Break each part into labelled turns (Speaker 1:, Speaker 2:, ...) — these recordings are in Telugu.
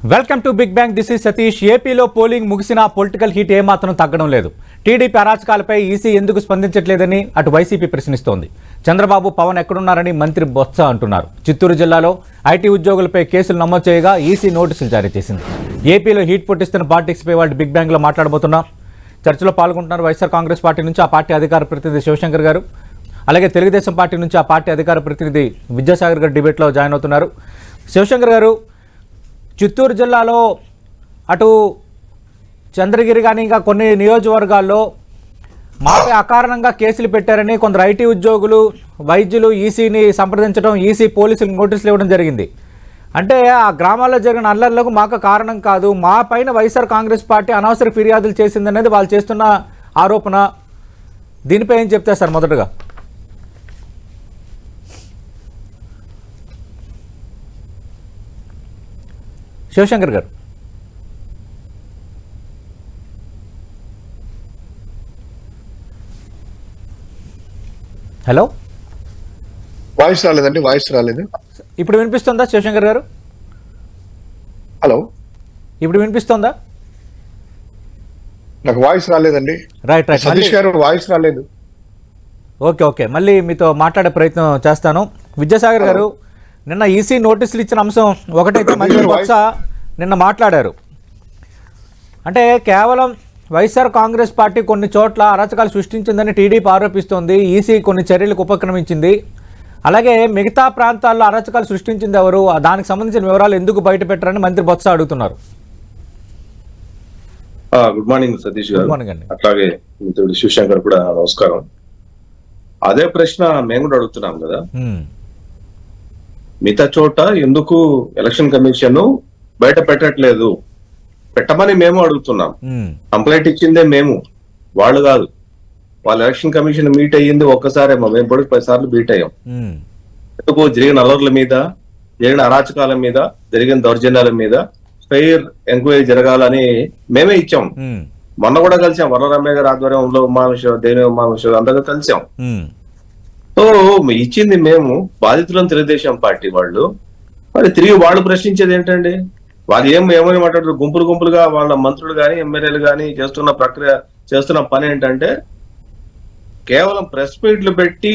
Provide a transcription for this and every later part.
Speaker 1: Welcome to big bang this is Satish ఏపీలో పోలింగ్ ముగిసిన పొలిటికల్ హీట్ ఏమాత్రం తగ్గడం లేదు టీడీపీ అరాచకాలపై ఈసీ ఎందుకు స్పందించట్లేదని అటు వైసీపీ ప్రశ్నిస్తోంది చంద్రబాబు పవన్ ఎక్కడున్నారని మంత్రి బొత్స అంటున్నారు చిత్తూరు జిల్లాలో ఐటీ ఉద్యోగులపై కేసులు నమోదు చేయగా ఈసీ నోటీసులు జారీ చేసింది ఏపీలో హీట్ పుట్టిస్తున్న పాలిటిక్స్పై వాళ్ళు బిగ్ బ్యాంగ్లో మాట్లాడబోతున్నాం చర్చలో పాల్గొంటున్నారు వైఎస్ఆర్ కాంగ్రెస్ పార్టీ నుంచి ఆ పార్టీ అధికార ప్రతినిధి శివశంకర్ గారు అలాగే తెలుగుదేశం పార్టీ నుంచి ఆ పార్టీ అధికార ప్రతినిధి విద్యాసాగర్ గారు డిబేట్లో జాయిన్ అవుతున్నారు శివశంకర్ గారు చిత్తూరు జిల్లాలో అటు చంద్రగిరి కానీ ఇంకా కొన్ని నియోజకవర్గాల్లో మాపై అకారణంగా కేసులు పెట్టారని కొందరు ఐటీ ఉద్యోగులు వైద్యులు ఈసీని సంప్రదించడం ఈసీ పోలీసులకు నోటీసులు ఇవ్వడం జరిగింది అంటే ఆ గ్రామాల్లో జరిగిన అల్లర్లకు మాకు కారణం కాదు మా పైన వైఎస్ఆర్ కాంగ్రెస్ పార్టీ అనవసర ఫిర్యాదులు చేసిందనేది వాళ్ళు చేస్తున్న ఆరోపణ దీనిపై ఏం చెప్తారు సార్ మొదటగా శివశంకర్ గారు హలో
Speaker 2: వాయిస్ రాలేదండి వాయిస్ రాలేదు
Speaker 1: ఇప్పుడు వినిపిస్తుందా శివశంకర్ గారు
Speaker 2: హలో
Speaker 1: ఇప్పుడు వినిపిస్తుందా
Speaker 2: నాకు వాయిస్ రాలేదండి
Speaker 1: రైట్ రైట్ మళ్ళీ
Speaker 2: సతీష్ గారు వాయిస్ రాలేదు
Speaker 1: ఓకే ఓకే మళ్ళీ మీతో మాట్లాడే ప్రయత్నం చేస్తాను విద్యాసాగర్ గారు నిన్న ఈసీ నోటీసులు ఇచ్చిన అంశం ఒకటైతే మళ్ళీ బొత్స నిన్న మాట్లాడారు అంటే కేవలం వైఎస్ఆర్ కాంగ్రెస్ పార్టీ కొన్ని చోట్ల అరాచకాలు సృష్టించిందని టీడీపీ ఆరోపిస్తోంది ఈసీ కొన్ని చర్యలకు ఉపక్రమించింది అలాగే మిగతా ప్రాంతాల్లో అరాచకాలు సృష్టించింది ఎవరు దానికి సంబంధించిన వివరాలు ఎందుకు బయట పెట్టారని మంత్రి బొత్స అడుగుతున్నారు
Speaker 3: ఆ, గుడ్ మార్నింగ్ సతీష్
Speaker 1: గుడ్
Speaker 3: గారు
Speaker 1: మార్నింగ్ అండి
Speaker 3: అట్లాగే మిత్రుడు శివశంకర్ కూడా నమస్కారం అదే ప్రశ్న మేము కూడా అడుగుతున్నాం కదా
Speaker 1: హ్మ్.
Speaker 3: మిగతా చోట ఎందుకు ఎలక్షన్ కమిషన్ బయట పెట్టట్లేదు పెట్టమని మేము అడుగుతున్నాం
Speaker 1: హ్మ్.
Speaker 3: కంప్లైంట్ ఇచ్చిందే మేము వాళ్ళు కాదు వాళ్ళ ఎలక్షన్ కమిషన్ మీట్ అయ్యింది ఒక్కసారేమో మేము కూడా పది సార్లు మీట్ అయ్యాం
Speaker 1: హ్మ్.
Speaker 3: ఎందుకు జరిగిన అలర్ల మీద జరిగిన అరాచకాల మీద జరిగిన దౌర్జన్యాల మీద ఫెయిర్ ఎంక్వైరీ జరగాలని మేమే ఇచ్చాం
Speaker 1: హ్మ్.
Speaker 3: మొన్న కూడా కలిసాం వరరమయ్య గారి ఆధ్వర్యంలో ఉమావిశ్వ దేవి ఉమావిశ్వ అందరూ కలిసాం
Speaker 1: హ్మ్.
Speaker 3: సో ఇచ్చింది మేము బాధితులను తెలుగుదేశం పార్టీ వాళ్ళు మరి తిరిగి వాళ్ళు ప్రశ్నించేది ఏంటండి వాళ్ళు ఏం ఏమని మాట్లాడుతారు గుంపులు గుంపులుగా వాళ్ళ మంత్రులు కానీ ఎమ్మెల్యేలు కానీ చేస్తున్న ప్రక్రియ చేస్తున్న పని ఏంటంటే కేవలం ప్రెస్ మీట్లు పెట్టి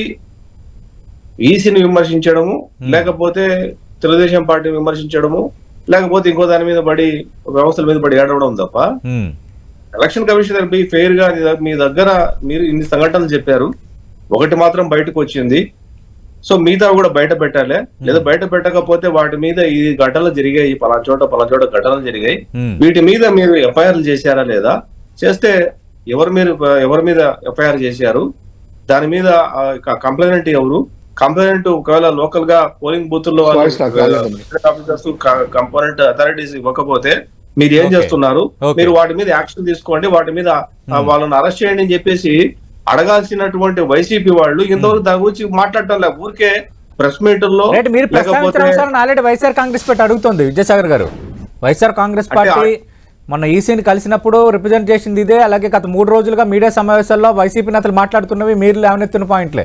Speaker 3: ఈసీని విమర్శించడము లేకపోతే తెలుగుదేశం పార్టీ విమర్శించడము లేకపోతే ఇంకో దాని మీద పడి వ్యవస్థల మీద పడి ఏడవడం తప్ప
Speaker 1: హ్మ్.
Speaker 3: ఎలక్షన్ కమిషన్ దగ్గర పోయి ఫెయిర్ గా మీ దగ్గ- మీ దగ్గర మీరు ఇన్ని సంఘటనలు చెప్పారు ఒకటి మాత్రం బయటకు వచ్చింది సో మిగతా కూడా బయట పెట్టాలి లేదా బయట పెట్టకపోతే వాటి మీద ఈ ఘటనలు జరిగాయి పలానా చోట పలానా చోట ఘటనలు జరిగాయి
Speaker 1: హ్మ్.
Speaker 3: వీటి మీద మీరు ఎఫ్ఐఆర్లు చేశారా లేదా చేస్తే ఎవరి మీరు ఎవరి మీద ఎఫ్ఐఆర్ చేశారు దాని మీద కంప్లైంట్ ఎవరు కంప్లైంట్ ఒకవేళ లోకల్ గా పోలింగ్ బూత్ లో
Speaker 2: Voice నాకు రాలేదండి.
Speaker 3: ఆఫీసర్స్ కంపోనెంట్ అథారిటీస్ ఇవ్వకపోతే మీరు ఏం
Speaker 1: Okay.
Speaker 3: చేస్తున్నారు
Speaker 1: Okay.
Speaker 3: మీరు వాటి మీద యాక్షన్ తీసుకోండి వాటి మీద ఆ, వాళ్ళని అరెస్ట్ చేయండి అని చెప్పేసి అడగాల్సినటువంటి వైసీపీ వాళ్ళు ఇంతవరకు దాని గురించి మాట్లాడటం లేదు ఊరికే ప్రెస్ మీటర్లో
Speaker 1: రైట్ మీరు ప్రస్తావించిన అంశాలను ఆల్రెడీ వైఎస్ఆర్ కాంగ్రెస్ పార్టీ అడుగుతుంది విద్యాసాగర్ గారు వైఎస్ఆర్ కాంగ్రెస్
Speaker 3: అంటే
Speaker 1: పార్టీ మొన్న ఈసీని కలిసినప్పుడు రిప్రజెంట్ చేసింది ఇదే అలాగే గత మూడు రోజులుగా మీడియా సమావేశాల్లో వైసీపీ నేతలు మాట్లాడుతున్నవి మీరు లేవనెత్తిన పాయింట్లే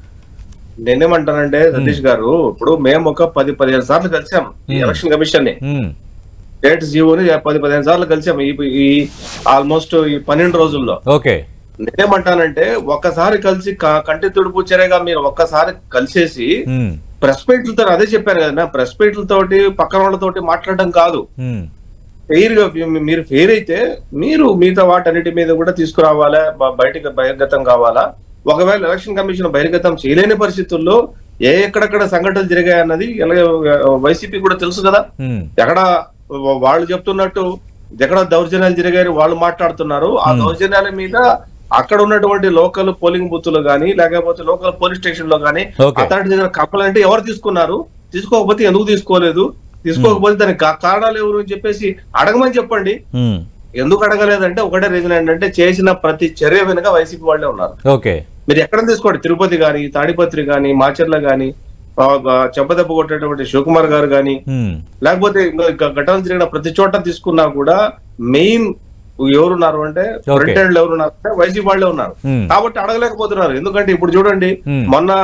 Speaker 3: నేనేమంటానంటే సతీష్ గారు ఇప్పుడు మేము ఒక పది పదిహేను సార్లు కలిసాం ఈ ఎలక్షన్ కమిషన్ ని
Speaker 1: ఉమ్,
Speaker 3: స్టేట్ జీవోని పది పదిహేను సార్లు కలిసాం ఈ ఈ ఆల్మోస్ట్ ఈ పన్నెండు రోజుల్లో
Speaker 1: ఓకే
Speaker 3: నేనేమంటానంటే ఒక్కసారి కలిసి క- కంటి తుడుపు చర్యగా మీరు ఒక్కసారి కలిసేసి
Speaker 1: ఉమ్,
Speaker 3: ప్రెస్ మీట్లతో అదే చెప్పాను కదా ప్రెస్ మీట్లతోటి పక్కన వాళ్ళతోటి మాట్లాడడం కాదు
Speaker 1: ఉమ్,
Speaker 3: ఫెయిర్ గా మీ- మీరు ఫెయిర్ అయితే మీరు మిగతా వాటన్నిటి మీద కూడా తీసుకురావాలా బ- బయటికి బహిర్గతం కావాలా ఒకవేళ ఎలక్షన్ కమిషన్ బహిర్గతం చేయలేని పరిస్థితుల్లో ఏ ఎక్కడెక్కడ సంఘటనలు జరిగాయన్నది ఎలాగ వైసీపీ కూడా తెలుసు కదా
Speaker 1: ఉమ్,
Speaker 3: ఎక్కడ వా- వాళ్ళు చెప్తున్నట్టు ఎక్కడ దౌర్జన్యాలు జరిగాయని వాళ్ళు మాట్లాడుతున్నారు ఆ దౌర్జన్యాల మీద అక్కడ ఉన్నటువంటి లోకల్ పోలింగ్ బూత్లు గానీ లేకపోతే లోకల్ పోలీస్ స్టేషన్ లో గానీ
Speaker 1: Okay.
Speaker 3: అతడి దగ్గర కంప్లైంట్ ఎవరు తీసుకున్నారు తీసుకోకపోతే ఎందుకు తీసుకోలేదు తీసుకోకపోతే దానికి కా- కారణాలు ఎవరు అని చెప్పేసి అడగమని చెప్పండి
Speaker 1: ఉమ్,
Speaker 3: ఎందుకు అడగలేదంటే ఒకటే రీజన్ ఏంటంటే చేసిన ప్రతి చర్య వెనుక వైసీపీ వాళ్ళే ఉన్నారు
Speaker 1: ఓకే
Speaker 3: మీరు ఎక్కడ తీసుకోండి తిరుపతి గాని తాడిపత్రి గాని మాచర్ల గాని ఆ, ఆ, చెంపదెబ్బ కొట్టేటువంటి శివకుమార్ గారు గాని
Speaker 1: ఉమ్,
Speaker 3: లేకపోతే ఇంకా గ- ఘటనలు జరిగిన ప్రతి చోట తీసుకున్నా కూడా మెయిన్ ఎవరున్నారు అంటే
Speaker 1: Okay.
Speaker 3: ఫ్రంట్ ఎండ్ ఎవరున్నారు అంటే వైసీపీ వాళ్ళే ఉన్నారు
Speaker 1: Hmm.
Speaker 3: కాబట్టి అడగలేకపోతున్నారు ఎందుకంటే ఇప్పుడు చూడండి
Speaker 1: Hmm.
Speaker 3: మొన్న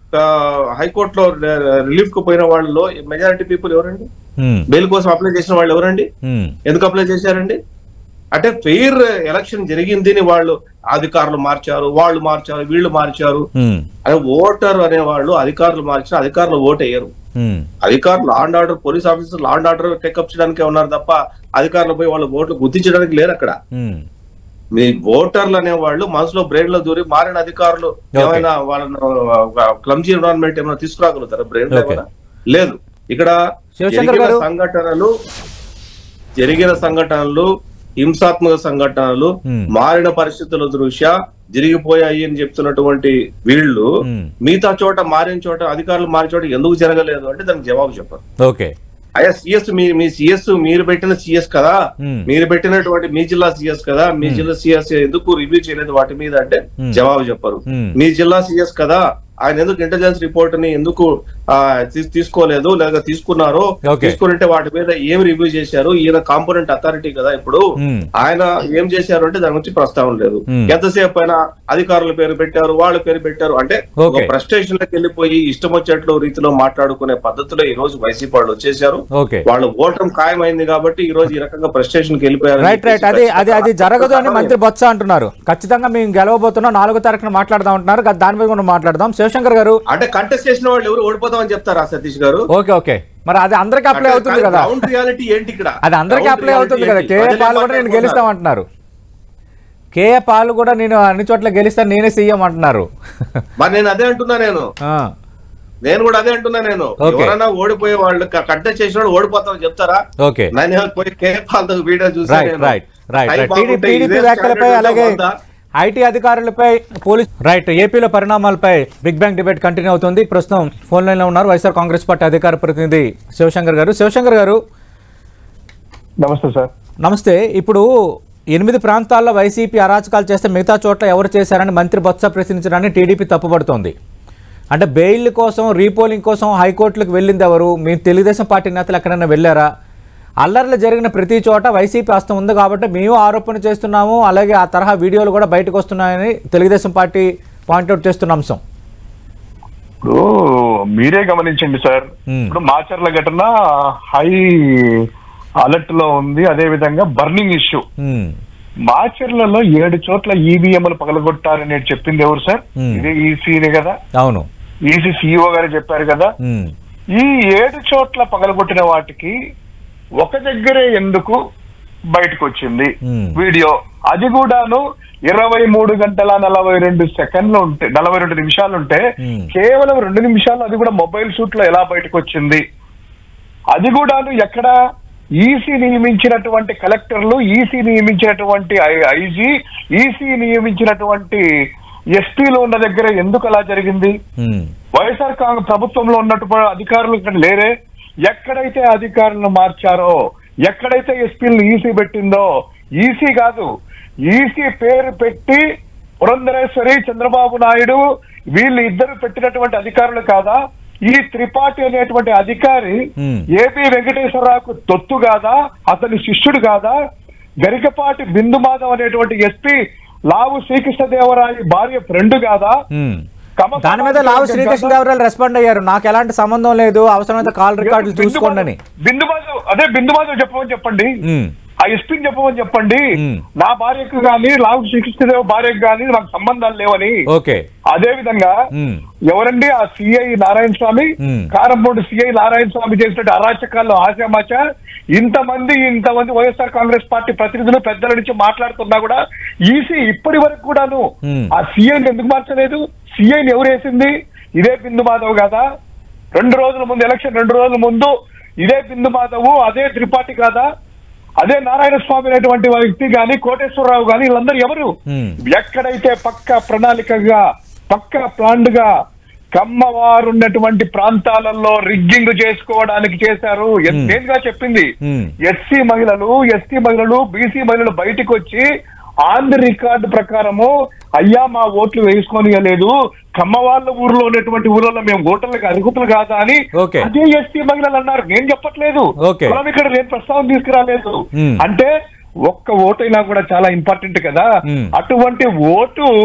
Speaker 3: ఆ, హైకోర్టులో రిలీఫ్ కు పోయిన వాళ్ళలో మెజారిటీ పీపుల్ ఎవరండి
Speaker 1: ఉమ్,
Speaker 3: బెయిల్ కోసం అప్లై చేసిన వాళ్ళు ఎవరండి
Speaker 1: ఉమ్,
Speaker 3: ఎందుకు అప్లై చేశారండి అంటే ఫెయిర్ ఎలక్షన్ జరిగింది వాళ్ళు అధికారులు మార్చారు వాళ్ళు మార్చారు వీళ్ళు మార్చారు
Speaker 1: ఉమ్,
Speaker 3: అదే ఓటర్ అనే వాళ్ళు అధికారులు మార్చిన అధికారులు ఓటు వేయరు
Speaker 1: ఉమ్,
Speaker 3: అధికారులు law and order police officer law and order take up చేయడానికే ఉన్నారు తప్ప అధికారులు పోయి వాళ్ళ ఓట్లు గుర్తించడానికి లేరు అక్కడ
Speaker 1: ఉమ్.
Speaker 3: మీ ఓటర్లు అనేవాళ్ళు మనసులో బ్రెయిన్ లో దూరి మారిన అధికారులు ఏమైనా వాళ్ళను క్లమ్జీ ఎన్విరాన్మెంట్ ఏమైనా తీసుకురాగలుగుతారా బ్రెయిన్ లో
Speaker 1: Okay.
Speaker 3: ఏమైనా? లేదు ఇక్కడ
Speaker 1: శివశంకర్
Speaker 3: జరిగిన
Speaker 1: గారు.
Speaker 3: సంఘటనలు జరిగిన సంఘటనలు హింసాత్మక సంఘటనలు
Speaker 1: Hmm.
Speaker 3: మారిన పరిస్థితుల దృష్ట్యా జరిగిపోయాయి అని చెప్తున్నటువంటి వీళ్ళు
Speaker 1: Hmm.
Speaker 3: మిగతా చోట మారిన చోట అధికారులు మారిన చోట ఎందుకు జరగలేదు అంటే దానికి జవాబు చెప్పరు
Speaker 1: ఓకే
Speaker 3: అయ్యా సిఎస్ మీ మీ సిఎస్ మీరు పెట్టిన సిఎస్ కదా
Speaker 1: Hmm.
Speaker 3: మీరు పెట్టినటువంటి మీ జిల్లా సిఎస్ కదా మీ జిల్లా సిఎస్ ఎందుకు రివ్యూ చేయలేదు వాటి మీద అంటే
Speaker 1: Hmm.
Speaker 3: జవాబు చెప్పరు
Speaker 1: Hmm.
Speaker 3: మీ జిల్లా సిఎస్ కదా ఆయన ఎందుకు ఇంటెలిజెన్స్ రిపోర్ట్ ని ఎందుకు ఆ, తీ- తీసుకోలేదు లేదా తీసుకున్నారో
Speaker 1: Okay.
Speaker 3: తీసుకుంటే వాటి మీద ఏం రివ్యూ చేశారు ఈయన కాంపోనెంట్ అథారిటీ కదా ఇప్పుడు
Speaker 1: Hmm.
Speaker 3: ఆయన ఏం చేశారు అంటే దాని గురించి ప్రస్తావన లేదు
Speaker 1: Hmm.
Speaker 3: ఎంతసేపు అయినా అధికారుల పేరు పెట్టారు వాళ్ళ పేరు పెట్టారు అంటే
Speaker 1: Okay.
Speaker 3: ఫ్రస్ట్రేషన్ లోకి వెళ్ళిపోయి ఇష్టం వచ్చేట్లు రీతిలో మాట్లాడుకునే పద్ధతిలో ఈ రోజు వైసీపీ వాళ్ళు వచ్చేసారు
Speaker 1: ఓకే
Speaker 3: వాళ్ళు ఓటం ఖాయమైంది కాబట్టి ఈ రోజు ఈ రకంగా ఫ్రస్ట్రేషన్ కి వెళ్ళిపోయారు
Speaker 1: రైట్ రైట్ అది అది అది జరగదు అని మంత్రి బొత్స అంటున్నారు ఖచ్చితంగా మేము గెలవబోతున్నాం నాలుగో తారీఖున మాట్లాడదాం అంటున్నారు కదా దాని మీద కూడా మాట్లాడదాం శివశంకర్ గారు
Speaker 3: అంటే కంటెస్ట్ చేసిన వాళ్ళు ఎవరు ఓడిపోతామని చెప్తారా సతీష్ గారు
Speaker 1: ఓకే ఓకే మరి అది అందరికీ అప్లై అవుతుంది కదా
Speaker 3: గ్రౌండ్ రియాలిటీ ఏంటి ఇక్కడ
Speaker 1: అది అందరికీ
Speaker 3: Ground
Speaker 1: అప్లై
Speaker 3: reality
Speaker 1: అవుతుంది కదా
Speaker 3: ఏంటి?
Speaker 1: కేఏ
Speaker 3: ప్రజలు
Speaker 1: పాలు కూడా నేను
Speaker 3: ఏమంటున్నారు?
Speaker 1: గెలుస్తామంటున్నారు కేఏ పాలు కూడా నేను అన్ని చోట్ల గెలుస్తాను నేనే సీఎం అంటున్నారు
Speaker 3: మరి నేను అదే అంటున్నా నేను
Speaker 1: ఆ,
Speaker 3: నేను కూడా అదే అంటున్నా నేను
Speaker 1: Okay.
Speaker 3: ఎవరైనా ఓడిపోయే వాళ్ళు కంటెస్ట్ చేసిన వాళ్ళు ఓడిపోతామని చెప్తారా
Speaker 1: ఓకే
Speaker 3: నేను పోయి కేపాల్ వీడియో చూసి
Speaker 1: right right right right TDP TDP వ్యాఖ్యలపై అలాగే ఐటీ అధికారులపై పోలీస్ రైట్ ఏపీలో పరిణామాలపై బిగ్ బ్యాంగ్ డిబేట్ కంటిన్యూ అవుతుంది ప్రస్తుతం ఫోన్ లైన్లో ఉన్నారు వైఎస్ఆర్ కాంగ్రెస్ పార్టీ అధికార ప్రతినిధి శివశంకర్ గారు శివశంకర్ గారు
Speaker 2: నమస్తే సార్
Speaker 1: నమస్తే ఇప్పుడు ఎనిమిది ప్రాంతాల్లో వైసీపీ అరాచకాలు చేస్తే మిగతా చోట్ల ఎవరు చేశారని మంత్రి బొత్స ప్రశ్నించడాన్ని టీడీపీ తప్పుపడుతోంది అంటే బెయిల్ కోసం రీపోలింగ్ కోసం హైకోర్టులకు వెళ్ళింది ఎవరు మీ తెలుగుదేశం పార్టీ నేతలు ఎక్కడైనా వెళ్ళారా అల్లర్లు జరిగిన ప్రతి చోట వైసీపీ హస్తం ఉంది కాబట్టి మేము ఆరోపణ చేస్తున్నాము అలాగే ఆ తరహా వీడియోలు కూడా బయటకు వస్తున్నాయని తెలుగుదేశం పార్టీ పాయింట్అవుట్ చేస్తున్న అంశం
Speaker 4: ఇప్పుడు మీరే గమనించండి సార్
Speaker 1: Hmm.
Speaker 4: ఇప్పుడు మాచర్ల ఘటన హై అలర్ట్ లో ఉంది అదే విధంగా బర్నింగ్ ఇష్యూ
Speaker 1: ఉమ్,
Speaker 4: మాచర్లలో ఏడు చోట్ల ఈవీఎంలు పగలగొట్టారని చెప్పింది ఎవరు సార్
Speaker 1: Hmm.
Speaker 4: ఇదే ఈసీనే కదా
Speaker 1: అవును
Speaker 4: ఈసీ సిఇఓ గారు చెప్పారు కదా
Speaker 1: ఉమ్,
Speaker 4: ఈ ఏడు చోట్ల పగలగొట్టిన వాటికి ఒక దగ్గరే ఎందుకు బయటకు వచ్చింది
Speaker 1: Hmm.
Speaker 4: వీడియో అది కూడాను ఇరవై మూడు గంటల నలభై రెండు సెకండ్లు ఉంటే నలభై రెండు నిమిషాలు ఉంటే
Speaker 1: Hmm.
Speaker 4: కేవలం రెండు నిమిషాలు అది కూడా మొబైల్ షూట్ లో ఎలా బయటకు వచ్చింది అది కూడాను ఎక్కడ ఈసీ నియమించినటువంటి కలెక్టర్లు ఈసీ నియమించినటువంటి ఐజీ ఈసీ నియమించినటువంటి ఎస్పీలు ఉన్న దగ్గర ఎందుకు అలా జరిగింది
Speaker 1: ఉమ్,
Speaker 4: వైఎస్ఆర్ కాంగ్రెస్ ప్రభుత్వంలో ఉన్నటువంటి అధికారులు ఇక్కడ లేరే ఎక్కడైతే అధికారులను మార్చారో ఎక్కడైతే ఎస్పీలను ఈసీ పెట్టిందో ఈసీ కాదు ఈసీ పేరు పెట్టి పురంధరేశ్వరి చంద్రబాబు నాయుడు వీళ్ళు ఇద్దరు పెట్టినటువంటి అధికారులు కాదా ఈ త్రిపాఠి అనేటువంటి అధికారి
Speaker 1: Hmm.
Speaker 4: ఏపీ వెంకటేశ్వరరావుకు తొత్తు కాదా అతని శిష్యుడు కాదా గరికపాటి బిందు మాధవ్ అనేటువంటి ఎస్పీ లావు శ్రీకృష్ణదేవరాయ భార్య ఫ్రెండ్ కాదా
Speaker 1: ఉమ్.
Speaker 4: కమ-
Speaker 1: దాని మీద లావు శ్రీకృష్ణదేవరాయలు రెస్పాండ్ అయ్యారు నాకు ఎలాంటి సంబంధం లేదు అవసరమైతే కాల్ రికార్డులు
Speaker 4: బిందు
Speaker 1: చూసుకోండి అని
Speaker 4: మాధవ్- బిందు మాధవ్ అదే బిందు మాధవ్ చెప్పమని చెప్పండి
Speaker 1: ఉమ్,
Speaker 4: ఆ ఎస్పీని చెప్పమని చెప్పండి
Speaker 1: మ్మ్.
Speaker 4: నా భార్యకు గాని లావు శ్రీకృష్ణదేవ్ భార్యకు గాని నాకు సంబంధాలు లేవని
Speaker 1: ఓకే
Speaker 4: అదే విధంగా
Speaker 1: ఉమ్,
Speaker 4: ఎవరండి ఆ సిఐ నారాయణ స్వామి
Speaker 1: మ్మ్.
Speaker 4: కారంపూడి సిఐ నారాయణ స్వామి చేసినట్టు అరాచకాల్లో ఆశామాచ ఇంతమంది ఇంతమంది వైఎస్ఆర్ కాంగ్రెస్ పార్టీ ప్రతినిధులు పెద్దల నుంచి మాట్లాడుతున్నా కూడా ఈసీ ఇప్పటి వరకు కూడాను
Speaker 1: మ్మ్.
Speaker 4: ఆ సిఐని ఎందుకు మార్చలేదు సిఐని ఎవరు వేసింది ఇదే బిందు మాధవ్ కదా రెండు రోజుల ముందు ఎలక్షన్ రెండు రోజుల ముందు ఇదే బిందు మాధవ్ అదే త్రిపాఠి కాదా అదే నారాయణ స్వామి అనేటువంటి వ్యక్తి గాని కోటేశ్వరరావు గాని వీళ్ళందరూ ఎవరు
Speaker 1: మ్మ్.
Speaker 4: ఎక్కడైతే పక్క ప్రణాళికగా పక్క ప్లాండ్ గా కమ్మవారు ఉన్నటువంటి ప్రాంతాలలో రిగ్గింగ్ చేసుకోవడానికి చేశారు
Speaker 1: Hmm.
Speaker 4: నేనుగా చెప్పింది
Speaker 1: Hmm.
Speaker 4: ఎస్సీ మహిళలు ఎస్టీ మహిళలు బీసీ మహిళలు బయటకు వచ్చి ఆన్ ది రికార్డు ప్రకారము అయ్యా మా ఓట్లు వేసుకోనియలేదు కమ్మవాళ్ళ ఊర్లో ఉన్నటువంటి ఊర్లలో మేము ఓటర్లకు అర్హుతులు కాదా అని
Speaker 1: Okay.
Speaker 4: అదే ఎస్టీ మహిళలు అన్నారు నేను చెప్పట్లేదు
Speaker 1: Okay.
Speaker 4: కులం ఇక్కడ నేను ప్రస్తావన తీసుకురాలేదు
Speaker 1: Hmm.
Speaker 4: అంటే ఒక్క ఓటైనా కూడా చాలా ఇంపార్టెంట్ కదా
Speaker 1: Hmm.
Speaker 4: అటువంటి ఓటు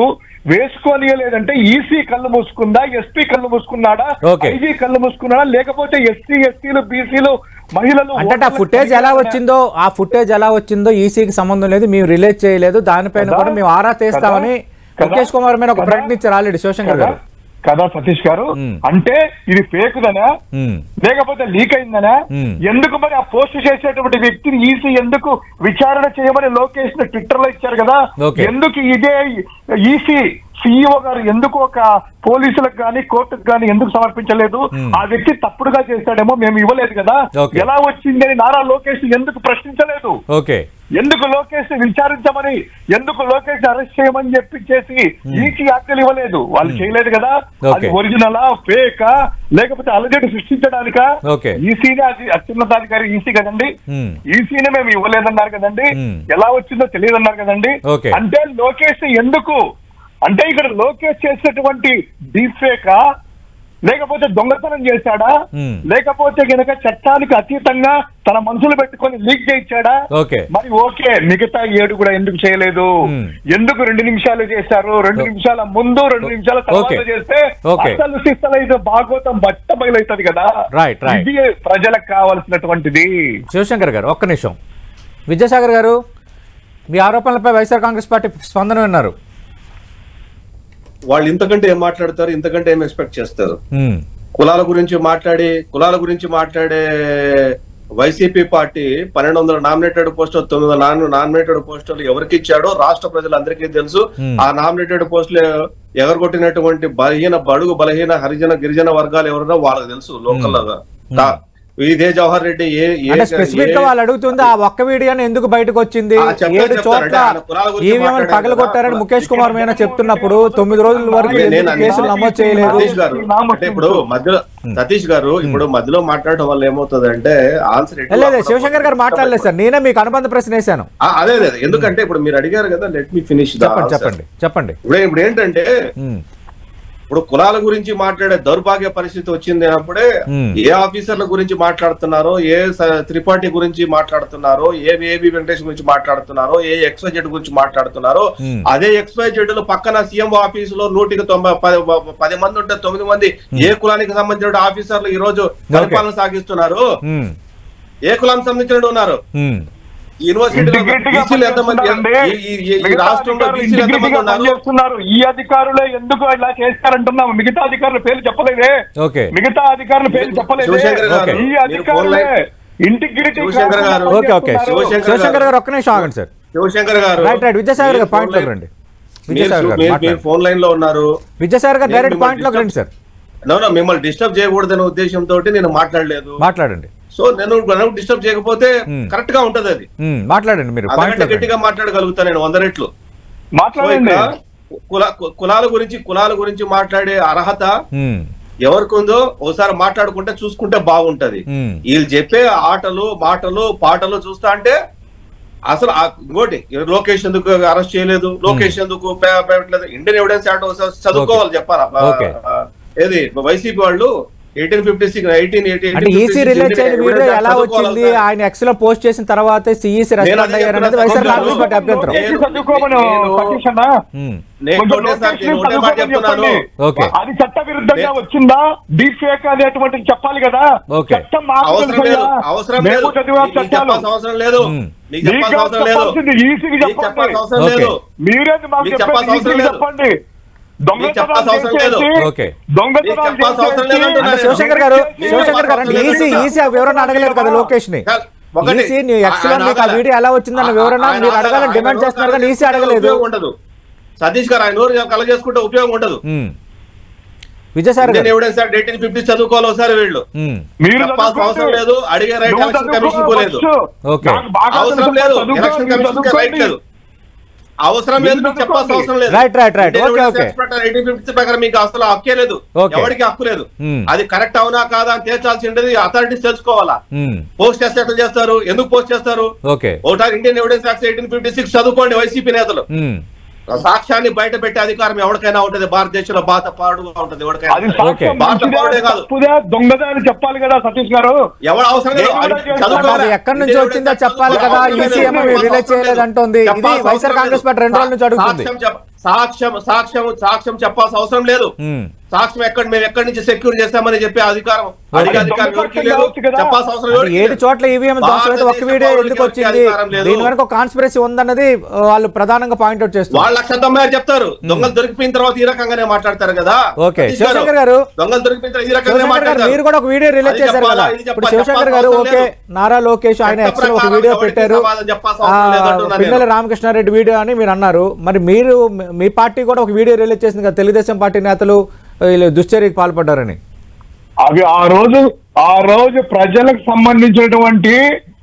Speaker 4: వేసుకోనియలేదంటే ఈసీ కళ్ళు మూసుకుందా ఎస్పీ కళ్ళు మూసుకున్నాడా
Speaker 1: Okay.
Speaker 4: ఐజీ కళ్ళు మూసుకున్నాడా లేకపోతే ఎస్సీ ఎస్టీలు బీసీలు మహిళలు
Speaker 1: అంటే ఆ
Speaker 4: ఓటర్లకు
Speaker 1: ఫుటేజ్ ఎలా
Speaker 4: కలిగిన-
Speaker 1: వచ్చిందో ఆ ఫుటేజ్ ఎలా వచ్చిందో ఈసీకి సంబంధం లేదు మేము రిలేట్ చేయలేదు దానిపైన
Speaker 4: కదా?
Speaker 1: కూడా మేము ఆరా తీస్తామని
Speaker 4: కదా?
Speaker 1: ముఖేష్ కుమార్ మీద ఒక
Speaker 4: కదా?
Speaker 1: ప్రకటన ఇచ్చారు ఆల్రెడీ శివశంకర్
Speaker 4: కదా
Speaker 1: గారు
Speaker 4: కదా సతీష్ గారు
Speaker 1: మ్మ్.
Speaker 4: అంటే ఇది ఫేక్దనా
Speaker 1: ఉమ్,
Speaker 4: లేకపోతే లీక్ అయిందనా
Speaker 1: మ్మ్.
Speaker 4: ఎందుకు మరి ఆ పోస్ట్ చేసేటువంటి వ్యక్తిని ఈసీ ఎందుకు విచారణ చేయమని లోకేష్ ట్విట్టర్ లో ఇచ్చారు కదా
Speaker 1: Okay.
Speaker 4: ఎందుకు ఇదే ఈసీ సిఇఓ గారు ఎందుకు ఒక పోలీసులకు కానీ కోర్టుకు కానీ ఎందుకు సమర్పించలేదు
Speaker 1: మ్మ్.
Speaker 4: ఆ వ్యక్తి తప్పుడుగా చేశాడేమో మేము ఇవ్వలేదు కదా
Speaker 1: Okay.
Speaker 4: ఎలా వచ్చిందని నారా లోకేష్ ఎందుకు ప్రశ్నించలేదు
Speaker 1: ఓకే
Speaker 4: ఎందుకు లోకేష్ ని విచారించమని ఎందుకు లోకేష్ అరెస్ట్ చేయమని చెప్పి చేసి ఈసీ ఆజ్ఞలు ఇవ్వలేదు వాళ్ళు చేయలేదు కదా అది
Speaker 1: Okay.
Speaker 4: ఒరిజినలా ఫేకా లేకపోతే అలజడి సృష్టించడానికా
Speaker 1: Okay.
Speaker 4: ఈసీనే అది అత్యున్నతాధికారి ఈసీ కదండి
Speaker 1: Hmm.
Speaker 4: ఈసీనే మేము ఇవ్వలేదన్నారు కదండి
Speaker 1: Hmm.
Speaker 4: ఎలా వచ్చిందో తెలియదన్నారు కదండి
Speaker 1: Okay.
Speaker 4: అంటే లోకేష్ ఎందుకు అంటే ఇక్కడ లోకేష్ చేసినటువంటి డీఫేకా లేకపోతే దొంగతనం చేశాడా
Speaker 1: Hmm.
Speaker 4: లేకపోతే గనక చట్టానికి అతీతంగా తన మనసులు పెట్టుకొని లీక్ చేయించాడా
Speaker 1: Okay.
Speaker 4: మరి ఓకే మిగతా ఏడు కూడా ఎందుకు చేయలేదు
Speaker 1: Hmm.
Speaker 4: ఎందుకు రెండు నిమిషాలు చేశారు రెండు
Speaker 1: ఓ-
Speaker 4: నిమిషాల ముందు రెండు నిమిషాల తర్వాత
Speaker 1: Okay.
Speaker 4: చేస్తే
Speaker 1: Okay.
Speaker 4: అసలు సిస్తలైతే భాగవతం బట్ట బయలవుతుంది కదా
Speaker 1: Right, right.
Speaker 4: ఇది ప్రజలకు కావాల్సినటువంటిది
Speaker 1: శివశంకర్ గారు ఒక్క నిమిషం విద్యాసాగర్ గారు మీ ఆరోపణలపై వైఎస్ఆర్ కాంగ్రెస్ పార్టీ స్పందన విన్నారు
Speaker 3: వాళ్ళు ఇంతకంటే ఏం మాట్లాడతారు ఇంతకంటే ఏం ఎక్స్పెక్ట్ చేస్తారు
Speaker 1: ఉమ్,
Speaker 3: కులాల గురించి మాట్లాడి కులాల గురించి మాట్లాడే వైసీపీ పార్టీ పన్నెండు వందల నామినేటెడ్ పోస్టులు తొమ్మిది వందల నామినేటెడ్ పోస్టులు ఎవరికి ఇచ్చాడో రాష్ట్ర ప్రజలందరికీ తెలుసు
Speaker 1: Hmm.
Speaker 3: ఆ నామినేటెడ్ పోస్టులు ఎగరగొట్టినటువంటి బలహీన బడుగు బలహీన హరిజన గిరిజన వర్గాలు ఎవరన్నా వాళ్ళకి తెలుసు లోకల్ ఇదే జవహర్ రెడ్డి ఏ ఏ-
Speaker 1: అంటే స్పెసిఫిక్ గా
Speaker 3: ఏ-
Speaker 1: వాళ్ళు అడుగుతుంది ఆ ఒక్క వీడియోని ఎందుకు బయటకు వచ్చింది
Speaker 3: ఆ, చెప్తాను,
Speaker 1: ఏడు
Speaker 3: చెప్తాను.
Speaker 1: చోట్ల
Speaker 3: అంటే ఆయన కులాల గురించి
Speaker 1: ఈవీఎం
Speaker 3: మాట్లాడారు
Speaker 1: పగలగొట్టారని
Speaker 3: కదా.
Speaker 1: ముఖేష్ కుమార్ మీద చెప్తున్నప్పుడు తొమ్మిది రోజుల వరకు
Speaker 3: నేను
Speaker 1: ఎందుకు
Speaker 3: అన్నా.
Speaker 1: కేసులు నమోదు చేయలేదు
Speaker 3: సతీష్ గారు అంటే ఇప్పుడు మధ్యలో సతీష్ గారు ఇప్పుడు మధ్యలో మాట్లాడటం వల్ల ఏమవుతుంది అంటే ఆన్సర్
Speaker 1: లేదు శివశంకర్ గారు మాట్లాడలేదు సార్ నేనే మీకు అనుబంధ ప్రశ్న వేశాను
Speaker 3: అదే అదే ఎందుకంటే ఇప్పుడు మీరు అడిగారు కదా లెట్ మీ ఫినిష్
Speaker 1: చెప్పండి చెప్పండి చెప్పండి
Speaker 3: ఇప్పుడు ఇప్పుడు ఏంటంటే
Speaker 1: ఉమ్,
Speaker 3: ఇప్పుడు కులాల గురించి మాట్లాడే దౌర్భాగ్య పరిస్థితి వచ్చింది అప్పుడే
Speaker 1: Hmm.
Speaker 3: ఏ ఆఫీసర్ల గురించి మాట్లాడుతున్నారో ఏ స- త్రిపాఠి గురించి మాట్లాడుతున్నారో ఏ ఏబి వెంకటేష్ గురించి మాట్లాడుతున్నారో ఏ ఎక్స్వైజెడ్ గురించి మాట్లాడుతున్నారో
Speaker 1: Hmm.
Speaker 3: అదే ఎక్స్వైజెడ్ లో పక్కన సీఎం ఆఫీస్ లో నూటికి తొంభై పది పది మంది ఉంటే తొమ్మిది మంది ఏ కులానికి సంబంధించిన ఆఫీసర్లు ఈ రోజు పరిపాలన సాగిస్తున్నారు
Speaker 1: ఉమ్,
Speaker 3: ఏ కులానికి సంబంధించిన ఉన్నారు
Speaker 1: ఉమ్,
Speaker 3: ఈ యూనివర్సిటీలో
Speaker 4: ఇంటిగ్రిటీగా
Speaker 3: బీసీలు ఎంతమంది
Speaker 4: పనిచేస్తున్నారండి.
Speaker 3: ఈ- ఈ- ఈ
Speaker 4: మిగతా
Speaker 3: రాష్ట్రంలో
Speaker 4: అధికారులు
Speaker 3: బీసీలు ఎంతమంది
Speaker 4: ఇంటిగ్రిటీగా
Speaker 3: ఉన్నారు
Speaker 4: పనిచేస్తున్నారు ఈ అధికారులే ఎందుకు ఇలా చేస్తారంటున్నాము మిగతా అధికారుల పేర్లు చెప్పలేదే
Speaker 1: ఓకే
Speaker 4: మిగతా అధికారుల పేర్లు చెప్పలేదే
Speaker 3: శివశంకర్
Speaker 1: గారు,
Speaker 4: ఈ
Speaker 3: మీరు
Speaker 4: అధికారులే
Speaker 3: ఫోన్
Speaker 4: ఇంటిగ్రిటీ
Speaker 3: శివశంకర్ గారు,
Speaker 1: ఓకే ఓకే
Speaker 3: శివశంకర్
Speaker 1: శివశంకర్ గారు ఒక్క నిమిషం ఆగండి సార్
Speaker 3: శివశంకర్ గారు
Speaker 1: రైట్ రైట్ విద్యాసాగర్ గారు
Speaker 3: మీరు
Speaker 1: పాయింట్ లోకి
Speaker 3: ఫోన్
Speaker 1: రండి
Speaker 3: మీరు-
Speaker 1: విద్యాసాగర్ గారు
Speaker 3: మీరు- మీరు
Speaker 1: మాట్లాడండి
Speaker 3: ఫోన్ లైన్ లో ఉన్నారు
Speaker 1: విద్యాసాగర్ గారు
Speaker 3: నేను
Speaker 1: డైరెక్ట్
Speaker 3: మిమ్మల్ని
Speaker 1: పాయింట్ లోకి రండి సార్
Speaker 3: నో నో మిమ్మల్ని డిస్టర్బ్ చేయకూడదనే ఉద్దేశంతో నేను మాట్లాడలేదు
Speaker 1: మాట్లాడండి
Speaker 3: సో నేను డిస్టర్బ్ చేయకపోతే
Speaker 1: Hmm.
Speaker 3: కరెక్ట్ గా ఉంటది అది
Speaker 1: ఉమ్, మాట్లాడండి మీరు పాయింట్
Speaker 3: అంతకంటే
Speaker 1: లోకి రండి.
Speaker 3: గట్టిగా మాట్లాడగలుగుతా నేను వంద రెట్లు సో
Speaker 4: మాట్లాడండి
Speaker 3: ఇక్కడ కుల కు- కులాల గురించి కులాల గురించి మాట్లాడే అర్హత
Speaker 1: ఉమ్,
Speaker 3: ఎవరికి ఉందో ఒకసారి మాట్లాడుకుంటే చూసుకుంటే బాగుంటది
Speaker 1: ఉమ్,
Speaker 3: వీళ్ళు చెప్పే ఆటలు మాటలు పాటలు చూస్తా అంటే అసలు ఆ- ఇంకోటి లోకేష్ ఎందుకు అరెస్ట్ చేయలేదు లోకేష్ ఎందుకు పే- పెట్టలేదు ఇండియన్ ఎవిడెన్స్ యాక్ట్ ఒకసారి చదువుకోవాలి చెప్పాలా
Speaker 1: Okay.
Speaker 3: ఆ, ఏది వైసీపీ వాళ్ళు ఎయిటీన్ ఫిఫ్టీ సిక్స్ ఎయిటీన్
Speaker 1: అంటే ఈసీ రిలేట్ చేయని వీడియో ఎలా వచ్చింది ఆయన ఎక్స్ లో పోస్ట్ చేసిన తర్వాత సిఈసి రెస్పాండ్ అయ్యారు అనేది వైఎస్ఆర్ కాంగ్రెస్ పార్టీ అభ్యంతరం
Speaker 3: నేను-
Speaker 4: చదువుకోమను
Speaker 3: నేను-
Speaker 4: సతీష్ అన్న
Speaker 1: ఉమ్,
Speaker 3: నేను
Speaker 4: కొంచెం
Speaker 3: ఒకటేసారి
Speaker 4: లోకేష్
Speaker 3: నేను ఒకటే మాట
Speaker 4: చదువుకోమని
Speaker 3: చెప్తున్నాను
Speaker 4: చెప్పండి.
Speaker 1: ఓకే.
Speaker 4: అది చట్ట విరుద్ధంగా
Speaker 3: నేను-
Speaker 4: వచ్చిందా డీప్ ఫేక్ అనేటువంటిది చెప్పాలి కదా
Speaker 1: ఓకే.
Speaker 4: చట్టం మాకు
Speaker 3: అవసరం
Speaker 4: తెలుసు
Speaker 3: లేదు
Speaker 4: కదా.
Speaker 3: అవసరం
Speaker 4: మేము
Speaker 3: లేదు
Speaker 4: చదివాం
Speaker 3: నీకు
Speaker 4: చట్టాలు
Speaker 3: చెప్పాల్సిన అవసరం లేదు
Speaker 1: మ్మ్.
Speaker 3: నీకు
Speaker 4: మీకు
Speaker 3: చెప్పాల్సిన అవసరం లేదు
Speaker 4: చెప్పాల్సింది ఈసీకి
Speaker 3: నీకు
Speaker 4: చెప్పండి
Speaker 3: చెప్పాల్సిన అవసరం
Speaker 1: ఓకే.
Speaker 3: లేదు
Speaker 4: మీరేంది మాకు
Speaker 3: మీకు
Speaker 4: చెప్పేది
Speaker 3: చెప్పాల్సిన అవసరం
Speaker 4: ఈసీకి
Speaker 3: లేదు.
Speaker 4: చెప్పండి దొంగతనాలు
Speaker 3: చెప్పాల్సిన అవసరం లేదు.
Speaker 4: చేసేసి-
Speaker 1: ఓకే.
Speaker 4: దొంగతనాలు
Speaker 3: మీకు చెప్పాల్సిన అవసరం లేదు
Speaker 4: చేసేసి-
Speaker 3: అంటున్నాను.
Speaker 1: అంటే శివశంకర్ గారు
Speaker 4: చేసేసి-
Speaker 1: శివశంకర్ గారు అంటే ఈసీ ఈసీ ఆ వివరణ అడగలేదు కదా లోకేష్ ని
Speaker 3: ఒకటి,
Speaker 1: ఈసీ నీ ఎక్స్ లో
Speaker 3: ఆయన
Speaker 1: మీకు ఆ
Speaker 3: ఆగల.
Speaker 1: వీడియో ఎలా వచ్చిందన్న వివరణ
Speaker 3: ఆయన
Speaker 1: మీరు
Speaker 3: ఆగల.
Speaker 1: అడగాలని
Speaker 3: ఆయన
Speaker 1: డిమాండ్
Speaker 3: నోరు
Speaker 1: చేస్తున్నారు కానీ ఈసీ
Speaker 3: కలగ
Speaker 1: అడగలేదు
Speaker 3: ఉపయోగం ఉండదు సతీష్ గారు ఆయన నోరు కలగ చేసుకుంటే ఉపయోగం ఉండదు
Speaker 1: ఉమ్. విజయసాగర్
Speaker 3: ఇండియన్
Speaker 1: గారు
Speaker 3: ఎవిడెన్స్ యాక్ట్ ఎయిటీన్ ఫిఫ్టీ చదువుకోవాలి ఒకసారి వీళ్ళు
Speaker 1: ఉమ్.
Speaker 4: మీరు
Speaker 3: చెప్పాల్సిన అవసరం
Speaker 4: చదువుకోండి.
Speaker 3: లేదు అడిగే రైట్
Speaker 4: నువ్వు
Speaker 3: ఎలక్షన్ కమిషన్ కు లేదు
Speaker 4: చదువుకోవచ్చు.
Speaker 1: ఓకే.
Speaker 4: నాకు బాగా
Speaker 3: అవసరం
Speaker 4: తెలుసు,
Speaker 3: లేదు
Speaker 4: చదువుకోండి,
Speaker 3: ఎలక్షన్ కమిషన్ కి రైట్ లేదు అవసరం లేదు మీకు చెప్పాల్సిన అవసరం లేదు
Speaker 1: Right, right, right.
Speaker 3: Indian
Speaker 1: Okay,
Speaker 3: evidence
Speaker 1: okay.
Speaker 3: Act ప్రకారం 1850 ప్రకారం మీకు అసలు హక్కే లేదు
Speaker 1: Okay.
Speaker 3: ఎవరికి హక్కు లేదు
Speaker 1: Hmm.
Speaker 3: అది కరెక్ట్ అవునా కాదా అని తేల్చాల్సి ఉండేది అథారిటీస్ తెలుసుకోవాలా
Speaker 1: ఉమ్.
Speaker 3: పోస్ట్ చేస్తే ఎట్లా చేస్తారు ఎందుకు పోస్ట్ చేస్తారు
Speaker 1: ఓకే
Speaker 3: ఒకసారి Indian evidence act eighteen fifty six చదువుకోండి వైసీపీ నేతలు
Speaker 1: ఉమ్.
Speaker 3: సాక్ష్యాన్ని బయట పెట్టే అధికారం ఎవరికైనా ఉంటది భారతదేశంలో బాధ పాడుగా ఉంటది ఎవరికైనా
Speaker 4: అది
Speaker 3: సరే.
Speaker 1: ఓకే.
Speaker 4: సాక్ష్యం
Speaker 3: భారత
Speaker 4: మంచిదే,
Speaker 3: పౌరుడే కాదు.
Speaker 4: తప్పుదే దొంగదే అని చెప్పాలి కదా సతీష్ గారు
Speaker 3: ఎవరు అవసరం లేదు
Speaker 4: నేను కూడా
Speaker 3: అది
Speaker 4: చేస్తాను.
Speaker 3: చదువుకోవాలి.
Speaker 1: అది ఎక్కడి నుంచి
Speaker 3: ఇండియన్
Speaker 1: వచ్చిందో
Speaker 3: ఎవిడెన్స్
Speaker 1: చెప్పాలి
Speaker 3: యాక్ట్
Speaker 1: కదా
Speaker 3: చదువుకోవాలి.
Speaker 1: ఈసీ ఏమో మీరు రిలీజ్ చేయలేదు అంటోంది ఇది
Speaker 3: చెప్పాల్సిన
Speaker 1: వైఎస్ఆర్
Speaker 3: అవసరం
Speaker 1: కాంగ్రెస్
Speaker 3: లేదు.
Speaker 1: పార్టీ రెండు రోజుల నుంచి అడుగుతుంది
Speaker 3: సాక్ష్యం చెప్ప- సాక్ష్యం సాక్ష్యం సాక్ష్యం చెప్పాల్సిన అవసరం లేదు
Speaker 1: ఉమ్.
Speaker 3: సాక్ష్యం ఎక్కడ మేము ఎక్కడి నుంచి సెక్యూర్ చేస్తామని చెప్పే అధికారం అడిగే అధికారం ఎవరికి లేదు
Speaker 4: కావచ్చు కదా.
Speaker 3: చెప్పాల్సిన అవసరం
Speaker 1: అంటే
Speaker 3: ఎవరికి
Speaker 1: ఏడు
Speaker 3: లేదు.
Speaker 1: చోట్ల ఈవీఎం దోషం అయితే ఒక్క
Speaker 3: భారతదేశ
Speaker 1: వీడియో
Speaker 3: పౌరులకి
Speaker 1: ఎందుకు వచ్చింది
Speaker 3: అధికారం లేదు.
Speaker 1: దీని వెనక కాన్స్పిరసీ ఉందన్నది ఆ, వాళ్ళు ప్రధానంగా పాయింట్అవుట్ చేస్తారు
Speaker 3: వాళ్ళ లక్షద్దమ్మ గారు చెప్తారు దొంగలు దొరికిపోయిన తర్వాత ఈ రకంగానే మాట్లాడతారు కదా
Speaker 1: ఓకే.
Speaker 3: సతీష్
Speaker 1: శివశంకర్ గారు.
Speaker 3: దొంగలు దొరికిపోయిన తర్వాత ఈ రకంగానే
Speaker 1: శివశంకర్ గారు
Speaker 3: మాట్లాడతారు
Speaker 1: మీరు కూడా ఒక వీడియో రిలీజ్
Speaker 3: అది
Speaker 1: చేశారు
Speaker 3: చెప్పాలా,
Speaker 1: కదా
Speaker 3: ఇది
Speaker 1: ఇప్పుడు
Speaker 3: చెప్పాలా,
Speaker 1: శివశంకర్ గారు
Speaker 3: చెప్పాల్సిన
Speaker 1: ఓకే
Speaker 3: అవసరం
Speaker 1: నారా లోకేష్ ఆయన
Speaker 3: చట్ట
Speaker 1: ఎక్స్ లో ఒక
Speaker 3: ప్రకారం
Speaker 1: వీడియో
Speaker 3: ఎవరికి
Speaker 1: పెట్టారు
Speaker 3: సమాధానం చెప్పాల్సిన
Speaker 1: ఆ,
Speaker 3: అవసరం లేదంటున్నా నేను.
Speaker 1: పిన్నెల రామకృష్ణారెడ్డి వీడియో అని మీరు అన్నారు మరి మీరు మీ పార్టీ కూడా ఒక వీడియో రిలీజ్ చేసింది కదా తెలుగుదేశం పార్టీ నేతలు వీళ్ళు దుశ్చర్యకు పాల్పడ్డారని
Speaker 4: అవి ఆ రోజు ఆ రోజు ప్రజలకు సంబంధించినటువంటి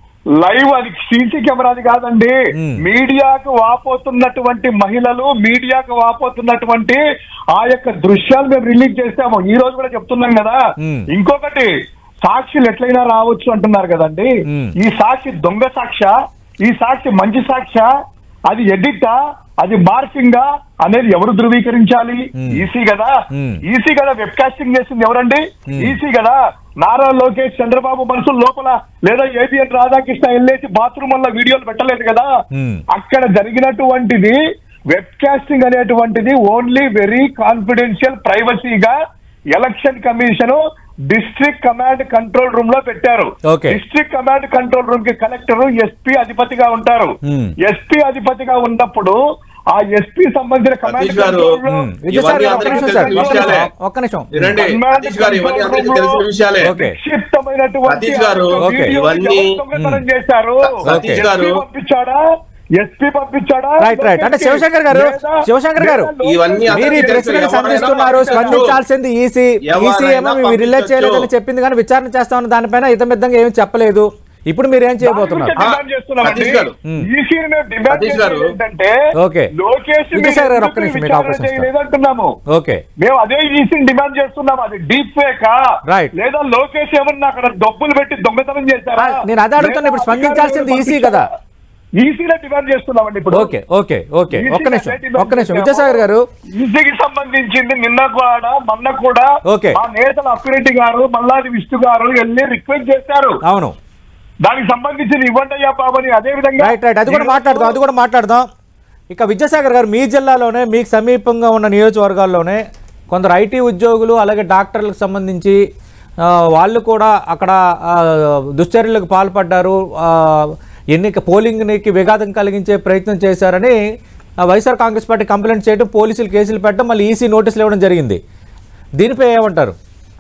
Speaker 4: లైవ్ అది సీసీ కెమెరాది కాదండి
Speaker 1: మ్మ్.
Speaker 4: మీడియాకు వాపోతున్నటువంటి మహిళలు మీడియాకు వాపోతున్నటువంటి ఆ యొక్క దృశ్యాలు మేము రిలీజ్ చేస్తాము ఈ రోజు కూడా చెప్తున్నాం కదా
Speaker 1: మ్మ్.
Speaker 4: ఇంకొకటి సాక్షులు ఎట్లయినా రావచ్చు అంటున్నారు కదండి
Speaker 1: మ్మ్.
Speaker 4: ఈ సాక్షి దొంగ సాక్ష ఈ సాక్షి మంచి సాక్ష అది ఎడిటా అది మార్ఫింగా అనేది ఎవరు ధృవీకరించాలి
Speaker 1: మ్మ్.
Speaker 4: ఈసీ కదా
Speaker 1: మ్మ్.
Speaker 4: ఈసీ కదా వెబ్ కాస్టింగ్ చేసింది ఎవరండి
Speaker 1: మ్మ్.
Speaker 4: ఈసీ కదా నారా లోకేష్ చంద్రబాబు మనసు లోపల లేదా ఏబిఎన్ రాధాకృష్ణ వెళ్ళేసి బాత్రూమ్ వల్ల వీడియోలు పెట్టలేదు కదా
Speaker 1: మ్మ్.
Speaker 4: అక్కడ జరిగినటువంటిది వెబ్ కాస్టింగ్ అనేటువంటిది ఓన్లీ వెరీ కాన్ఫిడెన్షియల్ ప్రైవసీగా election commission district command control room లో పెట్టారు
Speaker 1: Okay.
Speaker 4: District command control room కి కలెక్టర్ ఎస్పీ అధిపతిగా ఉంటారు
Speaker 1: Hmm.
Speaker 4: ఎస్పీ అధిపతిగా ఉన్నప్పుడు ఆ ఎస్పీ సంబంధించిన కమాండ్
Speaker 3: సతీష్ గారు,
Speaker 4: కంట్రోల్ రూమ్
Speaker 1: ఉమ్. విజయ్ సార్
Speaker 3: ఇవన్నీ
Speaker 1: ఒక్క నిమిషం
Speaker 3: అందరికీ
Speaker 1: సార్
Speaker 3: తెలిసిన
Speaker 1: ఒక్క నిమిషం,
Speaker 3: విషయాలే.
Speaker 1: ఒక్క నిమిషం
Speaker 3: వినండి
Speaker 4: కమాండ్
Speaker 3: సతీష్ గారు ఇవన్నీ అందరికీ
Speaker 4: కంట్రోల్
Speaker 3: తెలిసిన
Speaker 4: రూమ్
Speaker 3: విషయాలే
Speaker 1: ఓకే.
Speaker 4: విక్షిప్తమైనటువంటి
Speaker 3: సతీష్ గారు,
Speaker 4: ఆ
Speaker 1: ఓకే.
Speaker 4: వీడియోని
Speaker 3: ఇవన్నీ-
Speaker 4: దొంగతనం చేశారు
Speaker 3: సతీష్
Speaker 4: ఎస్పీ
Speaker 3: గారు-
Speaker 4: పంపించాడా ఎస్పీ పంపించాడా
Speaker 1: రైట్ రైట్ అంటే శివశంకర్ గారు
Speaker 4: లేదా-
Speaker 1: శివశంకర్ గారు
Speaker 4: లేదా
Speaker 3: ఇవన్నీ
Speaker 1: మీరు ఈ
Speaker 3: అందరికీ
Speaker 1: ప్రశ్నలకు
Speaker 3: తెలుసు.
Speaker 1: సంధిస్తున్నారు
Speaker 3: ఎవరైనా
Speaker 1: స్పందించాల్సింది ఈసీ
Speaker 3: ఎవరైనా
Speaker 1: ఈసీ ఏమో మేము రిలీజ్
Speaker 3: పంపించొచ్చు.
Speaker 1: చేయలేదని చెప్పింది కానీ విచారణ చేస్తామని దానిపైన ఇతమిద్దంగా ఏమీ చెప్పలేదు ఇప్పుడు మీరు ఏం చేయబోతున్నారు
Speaker 3: ఆ, సతీష్ గారు.
Speaker 1: ఉమ్.
Speaker 4: ఈసీని మేము డిమాండ్
Speaker 3: సతీష్ గారు.
Speaker 4: చేసేది ఏంటంటే
Speaker 1: ఓకే.
Speaker 4: లోకేష్
Speaker 1: విజయ్ సాగర్ గారు ఒక్క నిమిషం మీకు అవకాశం ఇస్తాను.
Speaker 4: చేయలేదంటున్నాము
Speaker 1: ఓకే
Speaker 4: మేము అదే ఈసీని డిమాండ్ చేస్తున్నాం అది డీప్ ఫేకా
Speaker 1: Right.
Speaker 4: లేదా లోకేష్ ఏమన్నా అక్కడ డబ్బులు పెట్టి దొంగతనం చేశారా
Speaker 1: ఆ, నేను అదే అడుగుతున్నా, ఇప్పుడు
Speaker 4: లేదా
Speaker 1: స్పందించాల్సింది
Speaker 4: అధికారులు
Speaker 1: ఈసీ కదా.
Speaker 4: ఈసీలో డిమాండ్ చేస్తున్నామండి ఇప్పుడు
Speaker 1: ఓకే ఓకే ఓకే
Speaker 4: ఈసీ
Speaker 1: ఒక్క నిమిషం
Speaker 4: అదే డిమాండ్
Speaker 1: ఒక్క నిమిషం
Speaker 4: చేశాము.
Speaker 1: విద్యాసాగర్ గారు
Speaker 4: ఈసీకి సంబంధించింది నిన్న కూడా మొన్న కూడా
Speaker 1: ఓకే.
Speaker 4: మా నేతలు అప్పిరెడ్డి గారు మల్లాది విష్ణు గారు వెళ్ళి రిక్వెస్ట్ చేశారు
Speaker 1: అవును
Speaker 4: దానికి సంబంధించిన ఇవ్వండి అయ్యా బాబని అదే విధంగా
Speaker 1: రైట్ రైట్ అది కూడా మాట్లాడదాం అది కూడా మాట్లాడదాం ఇక విద్యాసాగర్ గారు మీ జిల్లాలోనే మీకు సమీపంగా ఉన్న నియోజకవర్గాల్లోనే కొందరు ఐటీ ఉద్యోగులు అలాగే డాక్టర్లకు సంబంధించి ఆ, వాళ్ళు కూడా అక్కడ ఆ, దుశ్చర్యలకు పాల్పడ్డారు ఆ, ఎన్నిక పోలింగ్కి విఘాతం కలిగించే ప్రయత్నం చేశారని ఆ, వైఎస్ఆర్ కాంగ్రెస్ పార్టీ కంప్లైంట్ చేయడం పోలీసులు కేసులు పెట్టడం మళ్ళీ ఈసీ నోటీసులు ఇవ్వడం జరిగింది దీనిపై ఏమంటారు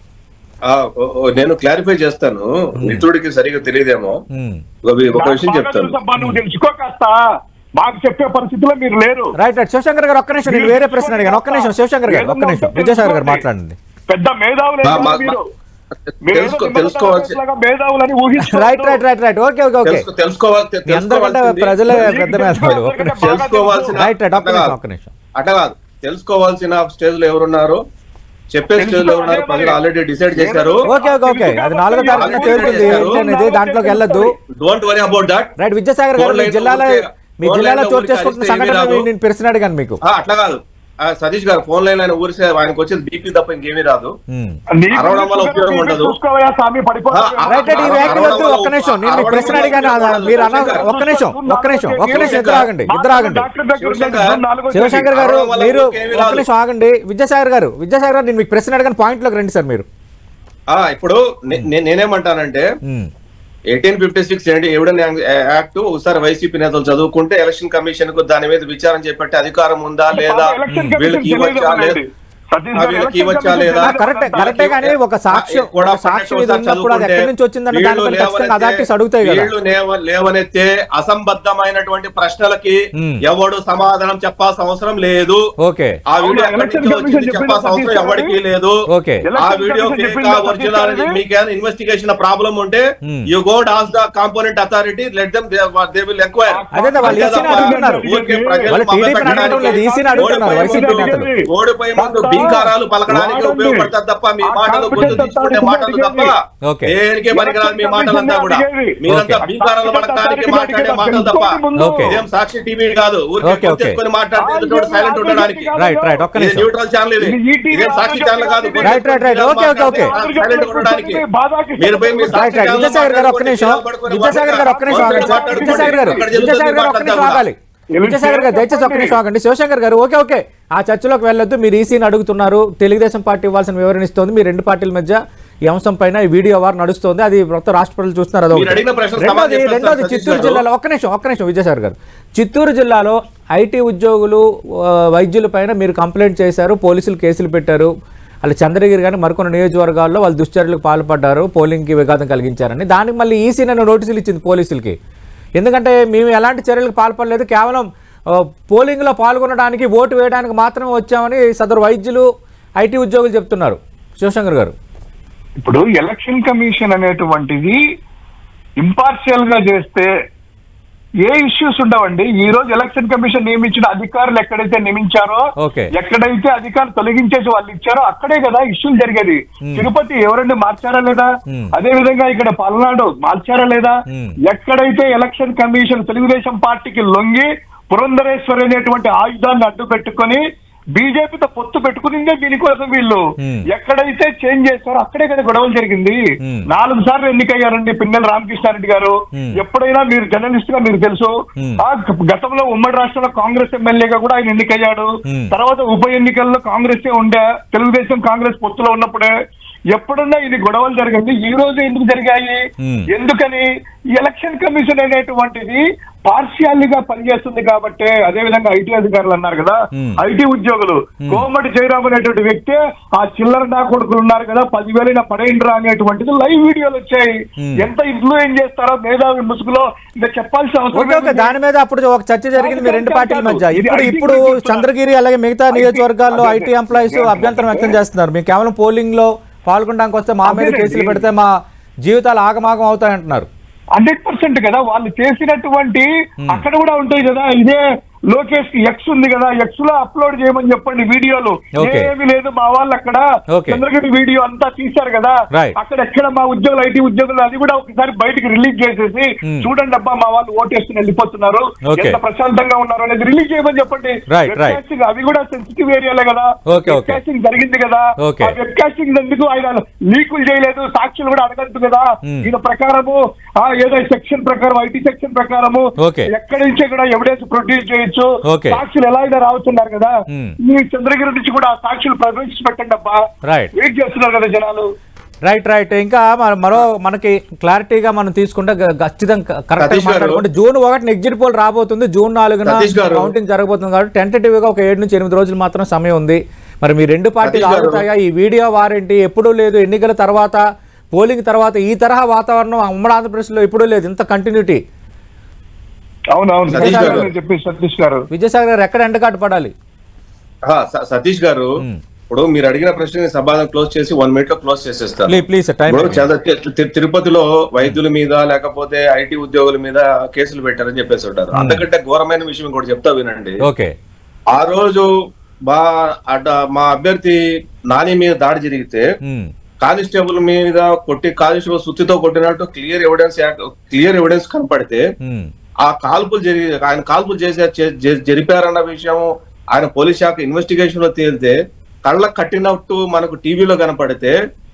Speaker 3: ఆ, ఓ- ఓ, నేను క్లారిఫై చేస్తాను మిత్రుడికి సరిగా తెలియదేమో
Speaker 1: ఉమ్.
Speaker 3: ఒక ఒక విషయం
Speaker 4: నాకు బాగా
Speaker 3: చెప్తాను
Speaker 4: తెలుసబ్బా, నువ్వు తెలుసుకో కాస్త మాకు చెప్పే పరిస్థితిలో మీరు లేరు
Speaker 1: రైట్ రైట్ శివశంకర్ గారు ఒక్క నిమిషం నేను వేరే ప్రశ్న అడిగాను ఒక్క నిమిషం శివశంకర్ గారు ఒక్క నిమిషం విద్యాసాగర్ గారు మాట్లాడండి
Speaker 4: పెద్ద మేధావులు
Speaker 3: మా- మా-
Speaker 4: మీరు
Speaker 3: మా- తెలుసుకో తెలుసుకోవాల్సి
Speaker 4: మేధావులని ఊహించుకోవద్దు.
Speaker 1: Right right right right okay okay okay
Speaker 3: తెలుసుకో- తెలుసుకోవాలి తె-
Speaker 1: మీ అందరికంటే
Speaker 3: తెలుసుకోవాల్సింది-
Speaker 1: ప్రజలే
Speaker 4: నీకు
Speaker 1: పెద్ద మేధావులు ఒక్క నిమిషం
Speaker 3: తెలుసుకోవాల్సిన
Speaker 1: రైట్ రైట్ ఒక్క
Speaker 3: అట్లా
Speaker 1: నిమిషం
Speaker 3: కాదు.
Speaker 1: ఒక్క నిమిషం
Speaker 3: అట్లా కాదు తెలుసుకోవాల్సిన స్టేజ్ లో ఎవరున్నారు చెప్పే స్టేజ్ లో ఎవరున్నారు ప్రజలు ఆల్రెడీ డిసైడ్ చేశారు
Speaker 1: ఓకే ఓకే ఓకే అది నాలుగో తారీఖున తేలుతుంది ఏంటనేది దాంట్లోకి వెళ్ళొద్దు
Speaker 3: don't worry about that
Speaker 1: right Vidyasagar గారు మీ
Speaker 3: Phone line
Speaker 1: జిల్లాలో
Speaker 3: ఊరికే-
Speaker 1: మీ
Speaker 3: phone
Speaker 1: జిల్లాలో
Speaker 3: line లో
Speaker 1: చోటు
Speaker 3: ఊరికే
Speaker 1: చేసుకుంటున్న
Speaker 3: అరిస్తే ఏమీ
Speaker 1: సంఘటన
Speaker 3: రాదు.
Speaker 1: నేను ప్రశ్న అడిగాను మీకు
Speaker 3: అట్లా కాదు ఆ, సతీష్ గారు ఫోన్ లైన్ ఆయన ఊరిసే ఆయనకు వచ్చేది బీపీ తప్ప ఇంకేమీ రాదు
Speaker 1: ఉమ్.
Speaker 4: నీకు
Speaker 3: అరవడం వల్ల ఉపయోగం ఉండదు.
Speaker 4: చూసుకోవయ్యా స్వామి పడిపోతావు.
Speaker 3: ఆ,
Speaker 1: రైట్ రైట్ ఈ వ్యాఖ్యలు వద్దు ఒక్క నిమిషం నేను మీకు ప్రశ్న అడిగాను అది మీరు అన్న ఒక్క నిమిషం ఒక్క నిమిషం ఒక్క నిమిషం ఇద్దరు ఆగండి ఇద్దరు ఆగండి
Speaker 4: డాక్టర్ దగ్గర
Speaker 3: శివశంకర్,
Speaker 4: ఉన్నాడు, నాలుగో
Speaker 1: శివశంకర్ గారు
Speaker 3: అరవడం వల్ల
Speaker 1: మీరు
Speaker 3: ఇంకేమీ
Speaker 1: ఒక్క
Speaker 3: రాదు.
Speaker 1: నిమిషం ఆగండి విద్యాసాగర్ గారు విద్యాసాగర్ గారు నేను మీకు ప్రశ్న అడిగాను పాయింట్లోకి రండి సార్ మీరు
Speaker 3: ఆ, ఇప్పుడు నే- నే- నేనేమంటానంటే
Speaker 1: ఉమ్.
Speaker 3: Eighteen fifty six evidence act ఒకసారి వైసీపీ నేతలు చదువుకుంటే ఎలక్షన్ కమిషన్ కు దాని మీద విచారణ చేపట్టే అధికారం ఉందా లేదా
Speaker 4: ఎలక్షన్ కమిషన్
Speaker 3: వీళ్ళకి ఇవ్వచ్చా
Speaker 4: తెలియదు
Speaker 3: లేదా
Speaker 4: అనేది. సతీష్
Speaker 3: ఆ,
Speaker 4: గారు
Speaker 3: వీళ్ళకి
Speaker 4: ఎలక్షన్
Speaker 3: ఇవ్వచ్చా
Speaker 4: కమిషన్
Speaker 3: లేదా
Speaker 1: ఆ, కరెక్టే కరెక్టే కానీ ఒక సాక్ష్యం
Speaker 3: కూడా
Speaker 1: ఒక సాక్ష్యం ఇది
Speaker 3: ఒకసారి
Speaker 1: ఉన్నప్పుడు అది ఎక్కడి నుంచి వచ్చిందన్న
Speaker 3: వీళ్ళు
Speaker 1: దానిపైన ఖచ్చితంగా
Speaker 3: లేవనెత్తే-
Speaker 1: అథారిటీస్ అడుగుతాయి కదా
Speaker 3: వీళ్ళు లేవ- లేవనెత్తే అసంబద్ధమైనటువంటి ప్రశ్నలకి
Speaker 1: Hmm.
Speaker 3: ఎవడు సమాధానం చెప్పాల్సిన అవసరం లేదు
Speaker 1: ఓకే
Speaker 3: ఆ వీడియో
Speaker 4: అవునా,
Speaker 3: ఎక్కడి
Speaker 4: ఎలక్షన్
Speaker 3: నుంచి
Speaker 4: కమిషన్
Speaker 3: వచ్చింది
Speaker 4: చెప్పింది
Speaker 3: చెప్పాల్సిన అవసరం
Speaker 4: సతీష్
Speaker 3: ఎవరికి
Speaker 4: గారు?
Speaker 3: లేదు
Speaker 1: ఓకే
Speaker 3: ఆ
Speaker 4: ఎలక్షన్
Speaker 3: వీడియో
Speaker 4: కమిషన్
Speaker 3: ఫేక్
Speaker 4: చెప్పింది సతీష్
Speaker 3: ఒరిజినల్
Speaker 4: గారు?
Speaker 3: మీకేమైనా ఇన్వెస్టిగేషన్ ప్రాబ్లం ఉంటే
Speaker 1: Hmm.
Speaker 3: You go does the component authority let them they will enquire
Speaker 1: అదే వాళ్ళు ఈసీని అడుగుతున్నారు వాళ్ళు టీడీపీని అడగడం లేదు ఈసీని అడుగుతున్నారు వైసీపీ నేతలు
Speaker 3: ఓడిపోయి ముందు బింకారాలు పలకడానికి ఉపయోగపడతారు తప్ప మీ మాటలు గుర్తు తీసుకునే మాటలు తప్ప
Speaker 1: ఓకే.
Speaker 3: దేనికి పనికిరాదు మీ మాటలంతా కూడా మీరంతా
Speaker 1: ఓకే.
Speaker 3: బింకారాలు పలకడానికి మాట్లాడే మాటలు తప్ప
Speaker 1: ఓకే.
Speaker 3: ఇదేం సాక్షి టీవీ కాదు
Speaker 1: ఓకే,
Speaker 3: ఊరికే
Speaker 1: ఓకే.
Speaker 3: తెచ్చుకొని మాట్లాడితే సైలెంట్ ఉండడానికి
Speaker 1: రైట్ రైట్ ఒక్క
Speaker 3: ఇది
Speaker 1: నిమిషం
Speaker 3: న్యూట్రల్ ఛానల్ ఇది
Speaker 4: ఇది ఈటీవీ
Speaker 3: ఇదేం సాక్షి ఛానల్ కాదు
Speaker 1: right, right, right. Okay, okay, okay.
Speaker 3: Silent ఉండడానికి మీరు పోయి మీ
Speaker 1: right
Speaker 3: Sakshi
Speaker 1: right
Speaker 3: channel
Speaker 1: Vidyasagar గారు ఒక్క నిమిషం
Speaker 3: మాట్లాడుకొని
Speaker 1: విద్యాసాగర్ గారు ఒక్క నిమిషం ఆగండి సార్
Speaker 3: మాట్లాడుకోండి.
Speaker 1: విద్యాసాగర్ గారు
Speaker 3: అక్కడ
Speaker 1: విద్యాసాగర్ గారు ఒక్క నిమిషం
Speaker 3: జరుగుతుంది
Speaker 1: ఆగాలి విజయసాగర్ గారు దయచేసి ఒక్క నిమిషం ఆగండి శివశంకర్ గారు ఓకే ఓకే ఆ చర్చలోకి వెళ్ళొద్దు మీరు ఈసీని అడుగుతున్నారు తెలుగుదేశం పార్టీ ఇవ్వాల్సిన వివరణ ఇస్తోంది మీ రెండు పార్టీల మధ్య ఈ అంశం పైన ఈ వీడియో వార్ నడుస్తోంది అది మొత్తం రాష్ట్ర ప్రజలు చూస్తున్నారు అది
Speaker 3: మీరు అడిగిన ప్రశ్న సమాధానం
Speaker 1: రెండోది
Speaker 3: చెప్పేస్తాను
Speaker 1: రెండోది
Speaker 3: సతీష్
Speaker 1: చిత్తూరు
Speaker 3: గారు.
Speaker 1: జిల్లాలో ఒక్క నిమిషం ఒక్క నిమిషం విజయసాగర్ గారు చిత్తూరు జిల్లాలో ఐటీ ఉద్యోగులు ఆ, వైద్యుల పైన మీరు కంప్లైంట్ చేశారు పోలీసులు కేసులు పెట్టారు అలా చంద్రగిరి కానీ మరికొన్ని నియోజకవర్గాల్లో వాళ్ళు దుశ్చర్యలకు పాల్పడ్డారు పోలింగ్కి విఘాతం కలిగించారని దానికి మళ్ళీ ఈసీ నన్ను నోటీసులు ఇచ్చింది పోలీసులకి ఎందుకంటే మేము ఎలాంటి చర్యలకు పాల్పడలేదు కేవలం ఆ, పోలింగ్లో పాల్గొనడానికి ఓటు వేయడానికి మాత్రమే వచ్చామని సదరు వైద్యులు ఐటీ ఉద్యోగులు చెప్తున్నారు శివశంకర్ గారు
Speaker 4: ఇప్పుడు ఎలక్షన్ కమిషన్ అనేటువంటిది ఇంపార్షియల్ గా చేస్తే ఏ ఇష్యూస్ ఉండవండి ఈ రోజు ఎలక్షన్ కమిషన్ నియమించిన అధికారులు ఎక్కడైతే నియమించారో
Speaker 1: Okay.
Speaker 4: ఎక్కడైతే అధికారులు తొలగించేసి వాళ్ళు ఇచ్చారో అక్కడే కదా ఇష్యూలు జరిగేది తిరుపతి ఎవరండి మార్చారా లేదా
Speaker 1: Hmm.
Speaker 4: అదే విధంగా ఇక్కడ పల్నాడు మార్చారా లేదా
Speaker 1: Hmm.
Speaker 4: ఎక్కడైతే ఎలక్షన్ కమిషన్ తెలుగుదేశం పార్టీకి లొంగి పురంధరేశ్వరి అనేటువంటి ఆయుధాన్ని అడ్డు పెట్టుకొని బీజేపీతో పొత్తు పెట్టుకునిందే దీనికోసం వీళ్ళు
Speaker 1: Hmm.
Speaker 4: ఎక్కడైతే చేంజ్ చేస్తారో అక్కడే కదా గొడవలు జరిగింది
Speaker 1: Hmm.
Speaker 4: నాలుగు సార్లు ఎన్నికయ్యారండి పిన్నెల రామకృష్ణారెడ్డి గారు
Speaker 1: Hmm.
Speaker 4: ఎప్పుడైనా మీరు జర్నలిస్ట్ గా మీరు తెలుసు
Speaker 1: Hmm.
Speaker 4: ఆ గ- గతంలో ఉమ్మడి రాష్ట్రంలో కాంగ్రెస్ ఎమ్మెల్యేగా కూడా ఆయన ఎన్నికయ్యాడు
Speaker 1: Hmm.
Speaker 4: తర్వాత ఉప ఎన్నికల్లో కాంగ్రెస్ ఉండే తెలుగుదేశం కాంగ్రెస్ పొత్తులో ఉన్నప్పుడే ఎప్పుడున్నా ఇది గొడవలు జరిగింది ఈ రోజు ఎందుకు జరిగాయి
Speaker 1: Hmm.
Speaker 4: ఎందుకని ఈ ఎలక్షన్ కమిషన్ అనేటువంటిది పార్షియాలిటీ గా పనిచేస్తుంది కాబట్టి అదే విధంగా ఐటీ అధికారులు అన్నారు కదా
Speaker 1: Hmm.
Speaker 4: ఐటీ ఉద్యోగులు కోమటి జయరామ్ అనేటువంటి వ్యక్తి ఆ చిల్లర నా కొడుకులు ఉన్నారు కదా పదివేలైన పడేయండిరా అనేటువంటిది లైవ్ వీడియోలు వచ్చాయి
Speaker 1: Hmm.
Speaker 4: ఎంత ఇన్ఫ్లుయెన్స్ చేస్తారో మేధావి ముసుగులో ఇంకా చెప్పాల్సిన అవసరం
Speaker 1: ఓకే ఓకే
Speaker 4: ఏముంది?
Speaker 1: దాని మీద అప్పుడు ఒక చర్చ జరిగింది మీ రెండు పార్టీల మధ్య
Speaker 4: ఇది
Speaker 1: ఇప్పుడు
Speaker 4: IT
Speaker 1: ఇప్పుడు
Speaker 4: గురించి చెప్తున్నారు.
Speaker 1: చంద్రగిరి అలాగే మిగతా
Speaker 4: IT
Speaker 1: నియోజకవర్గాల్లో
Speaker 4: అదే,
Speaker 1: ఐటీ ఎంప్లాయీస్
Speaker 4: అదే,
Speaker 1: అభ్యంతరం
Speaker 4: అదే.
Speaker 1: వ్యక్తం చేస్తున్నారు మేము కేవలం పోలింగ్ లో పాల్గొనడానికి వస్తే మా మీద
Speaker 4: అదేనండి.
Speaker 1: కేసులు పెడితే మా జీవితాలు ఆగమాగం అవుతాయంటున్నారు
Speaker 4: హండ్రెడ్ పర్సెంట్ కదా వాళ్ళు చేసినటువంటి అక్కడ కూడా ఉంటాయి కదా ఇదే లోకేష్ కి ఎక్స్ ఉంది కదా ఎక్స్ లో అప్లోడ్ చేయమని చెప్పండి వీడియోలు
Speaker 1: Okay.
Speaker 4: ఏమీ లేదు మా వాళ్ళు అక్కడ
Speaker 1: Okay.
Speaker 4: చంద్రగిరి వీడియో అంతా తీశారు కదా
Speaker 1: Right.
Speaker 4: అక్కడ ఎక్కడ మా ఉద్యోగులు ఐటీ ఉద్యోగులు అది కూడా ఒకసారి బయటికి రిలీజ్ చేసేసి
Speaker 1: Hmm.
Speaker 4: చూడండి అబ్బా మా వాళ్ళు ఓటేసుకుని వెళ్ళిపోతున్నారు
Speaker 1: Okay.
Speaker 4: ఎంత ప్రశాంతంగా ఉన్నారు అనేది రిలీజ్ చేయమని చెప్పండి
Speaker 1: Right, right.
Speaker 4: Webcasting అవి కూడా సెన్సిటివ్ ఏరియాలే కదా
Speaker 1: Okay, okay.
Speaker 4: Webcasting జరిగింది కదా
Speaker 1: Okay.
Speaker 4: ఆ వెబ్కాస్టింగ్ ఎందుకు ఆయన లీకులు చేయలేదు సాక్షులు కూడా అడగద్దు కదా
Speaker 1: Hmm.
Speaker 4: దీని ప్రకారము ఆ ఏదో సెక్షన్ ప్రకారం ఐటీ సెక్షన్ ప్రకారము
Speaker 1: Okay.
Speaker 4: ఎక్కడి నుంచి కూడా ఎవిడెన్స్ ప్రొడ్యూస్ చేయొచ్చు
Speaker 1: Okay.
Speaker 4: సాక్షులు ఎలా అయినా రావుతున్నారు కదా
Speaker 1: Hmm.
Speaker 4: మీ చంద్రగిరి నుంచి కూడా ఆ సాక్షులు ప్రవేశించి పెట్టండి అబ్బా
Speaker 1: Right.
Speaker 4: వెయిట్ చేస్తున్నారు కదా జనాలు
Speaker 1: రైట్ రైట్ ఇంకా మన- మరో మనకి క్లారిటీగా మనం తీసుకుంటే గ- ఖచ్చితంగా కరెక్ట్
Speaker 3: సతీష్ గారు.
Speaker 1: మాట్లాడుకుంటే జూన్ ఒకటి ఎగ్జిట్ పోల్ రాబోతుంది జూన్ నాలుగున
Speaker 3: సతీష్ గారు.
Speaker 1: కౌంటింగ్ జరగబోతుంది కాబట్టి టెంటేటివ్ గా ఒక ఏడు నుంచి ఎనిమిది రోజులు మాత్రం సమయం ఉంది మరి మీ రెండు పార్టీలు
Speaker 3: సతీష్ గారు.
Speaker 1: ఆగుతాయా ఈ వీడియో వారేంటి ఎప్పుడూ లేదు ఎన్నికల తర్వాత పోలింగ్ తర్వాత ఈ తరహా వాతావరణం ఉమ్మడి ఆంధ్రప్రదేశ్లో ఎప్పుడూ లేదు ఇంత కంటిన్యూటీ
Speaker 4: అవునవును
Speaker 3: సతీష్ గారు.
Speaker 4: చెప్పి సతీష్ గారు
Speaker 1: విజయసాగర్ గారు ఎక్కడ ఎండకాటు పడాలి
Speaker 3: ఆ, స- సతీష్ గారు
Speaker 1: మ్మ్.
Speaker 3: ఇప్పుడు మీరు అడిగిన ప్రశ్న సమాధానం క్లోజ్ చేసి వన్ మినిట్ లో క్లోజ్ చేసేస్తాను
Speaker 1: ప్లీజ్ ప్లీజ్ టైం
Speaker 3: ఇప్పుడు చంద్ర తి- తి- తిరుపతిలో వైద్యుల మీద లేకపోతే ఐటీ ఉద్యోగుల మీద కేసులు పెట్టారని చెప్పేసి ఉంటారు అంతకంటే ఘోరమైన విషయం కూడా చెప్తా వినండి
Speaker 1: ఓకే
Speaker 3: ఆ రోజు బా అడ్డ మా అభ్యర్థి నాని మీద దాడి జరిగితే కానిస్టేబుల్ మీద కొట్టి కానిస్టేబుల్ సుత్తితో కొట్టినట్టు క్లియర్ ఎవిడెన్స్ క్లియర్ ఎవిడెన్స్ కనపడితే ఆ కాల్పులు జరిగి ఆయన కాల్పులు చేసే చే- జ- జరిపారన్న విషయం ఆయన పోలీస్ శాఖ ఇన్వెస్టిగేషన్ లో తేలితే కళ్ళకు కట్టినట్టు మనకు టీవీలో కనపడితే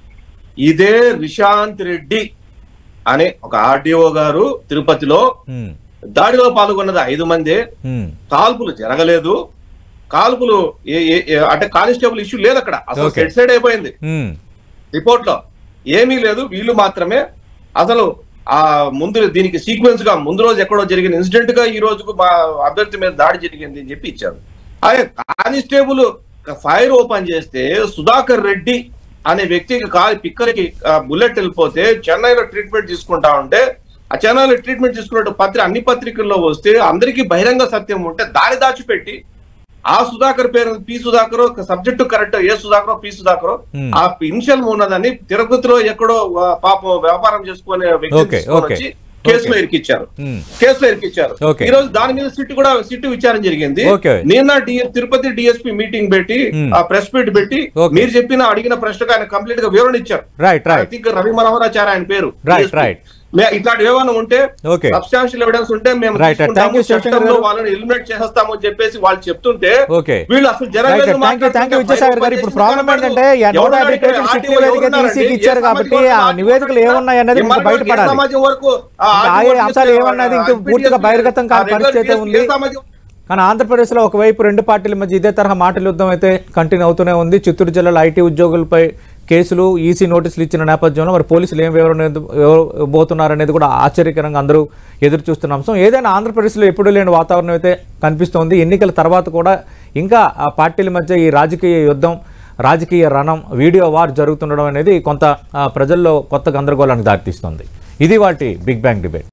Speaker 3: ఇదే రిషాంత్ రెడ్డి అనే ఒక ఆర్డీఓ గారు తిరుపతిలో దాడిలో పాల్గొన్నది ఐదు మంది కాల్పులు జరగలేదు కాల్పులు ఏ- ఏ- ఏ- అంటే కానిస్టేబుల్ ఇష్యూ లేదు అక్కడ అసలు
Speaker 1: Okay.
Speaker 3: సెట్ సైడ్ అయిపోయింది రిపోర్ట్ లో ఏమీ లేదు వీళ్ళు మాత్రమే అసలు ఆ ముందు దీనికి సీక్వెన్స్ గా ముందు రోజు ఎక్కడో జరిగిన ఇన్సిడెంట్ గా ఈ రోజుకు మా అభ్యర్థి మీద దాడి జరిగింది అని చెప్పి ఇచ్చారు అదే కానిస్టేబుల్ ఫైర్ ఓపెన్ చేస్తే సుధాకర్ రెడ్డి అనే వ్యక్తికి కాలి పిక్కలకి బుల్లెట్ వెళ్ళిపోతే చెన్నైలో ట్రీట్మెంట్ తీసుకుంటా ఉంటే ఆ చెన్నైలో ట్రీట్మెంట్ తీసుకున్నట్టు పత్రిక అన్ని పత్రికల్లో వస్తే అందరికీ బహిరంగ సత్యం ఉంటే దారి దాచిపెట్టి ఆ సుధాకర్ పేరు P Sudhakar subject correct A Sudhakar P Sudhakar
Speaker 1: Hmm.
Speaker 3: ఆ ఇన్షియల్ ఉన్నదని తిరుపతిలో ఎక్కడో ఆ, పాపం వ్యాపారం చేసుకునే వ్యక్తి
Speaker 1: Okay,
Speaker 3: తీసుకొని
Speaker 1: okay.
Speaker 3: వచ్చి కేసులో
Speaker 1: Okay.
Speaker 3: ఇరికిచ్చారు
Speaker 1: Hmm.
Speaker 3: కేసులో ఇరికిచ్చారు
Speaker 1: Okay.
Speaker 3: ఈ రోజు దాని మీద సిట్ కూడా సిట్ విచారణ జరిగింది
Speaker 1: Okay.
Speaker 3: నిన్న డి- తిరుపతి డిఎస్పీ మీటింగ్ పెట్టి
Speaker 1: Hmm.
Speaker 3: ఆ ప్రెస్ మీట్ పెట్టి
Speaker 1: Okay.
Speaker 3: మీరు చెప్పిన అడిగిన ప్రశ్నకు ఆయన కంప్లీట్ గా వివరణ ఇచ్చారు
Speaker 1: right
Speaker 3: I
Speaker 1: right
Speaker 3: think Ravi Manoharacharya ఆయన పేరు
Speaker 1: Right,
Speaker 3: DSP.
Speaker 1: right.
Speaker 3: మే- ఇట్లాంటివి ఏమైనా ఉంటే
Speaker 1: Okay.
Speaker 3: సబ్స్టాన్షియల్ ఎవిడెన్స్ ఉంటే మేము
Speaker 1: Right, right.
Speaker 3: తీసుకుంటాము,
Speaker 1: Thank you, శివశంకర్
Speaker 3: చట్టంలో
Speaker 1: గారు.
Speaker 3: వాళ్ళని ఎలిమినేట్ చేసేస్తాము అని చెప్పేసి వాళ్ళు చెప్తుంటే
Speaker 1: Okay.
Speaker 3: వీళ్ళు అసలు
Speaker 1: రైట్
Speaker 3: జరగలేదు
Speaker 1: thank you thank you Vidyasagar గారు ఇప్పుడు ప్రాబ్లం ఏంటంటే ఈ నూట యాభై పేజీల సిట్ నివేదిక ఈసీకి ఇచ్చారు కాబట్టి ఆ నివేదికలు ఏమున్నాయి అన్నది ఇంకా బయటపడాలి
Speaker 3: సమాజం వరకు
Speaker 1: ఇంకా ఆ అంశాలు ఏమన్నది ఇంకా పూర్తిగా బహిర్గతం కాని పరిస్థితి అయితే ఉంది. కానీ ఆంధ్రప్రదేశ్లో ఒకవైపు రెండు పార్టీల మధ్య ఇదే తరహా మాటల యుద్ధం అయితే కంటిన్యూ అవుతూనే ఉంది చిత్తూరు జిల్లాలో ఐటీ ఉద్యోగులపై కేసులు ఈసీ నోటీసులు ఇచ్చిన నేపథ్యంలో మరి పోలీసులు ఏం వివరణ పోతున్నారనేది కూడా ఆశ్చర్యకరంగా అందరూ ఎదురు చూస్తున్న అంశం ఏదైనా ఆంధ్రప్రదేశ్లో ఎప్పుడూ లేని వాతావరణం అయితే కనిపిస్తోంది ఎన్నికల తర్వాత కూడా ఇంకా ఆ పార్టీల మధ్య ఈ రాజకీయ యుద్ధం రాజకీయ రణం వీడియో వార్ జరుగుతుండడం అనేది కొంత ఆ, ప్రజల్లో కొత్త గందరగోళానికి దారితీస్తుంది ఇది వాటి బిగ్ బ్యాంగ్ డిబేట్